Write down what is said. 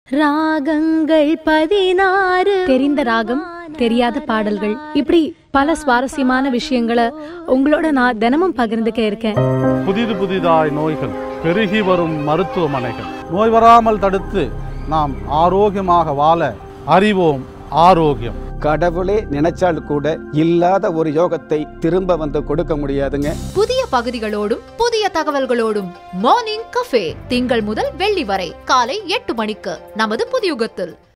ராகங்கள் பதினாறு தெரிந்த ராகம் தெரியாத பாடல்கள் இப்படி பல சுவாரஸ்யமான விஷயங்களை உங்களோட நான் தினமும் பகிர்ந்துக்க இருக்கேன் புதிது புதிதாய் நோய்கள் பெருகி வரும் மருத்துவமனைகள் நோய் வராமல் தடுத்து நாம் ஆரோக்கியமாக வாழ அறிவோம் ஆரோக்கியம் கடவுளே நினைச்சால் கூட இல்லாத ஒரு யோகத்தை திரும்ப வந்து கொடுக்க முடியாதுங்க புதிய பகுதிகளோடும் புதிய தகவல்களோடும் மார்னிங் கஃபே திங்கள் முதல் வெள்ளி வரை காலை எட்டு மணிக்கு நமது புதியுகத்தில்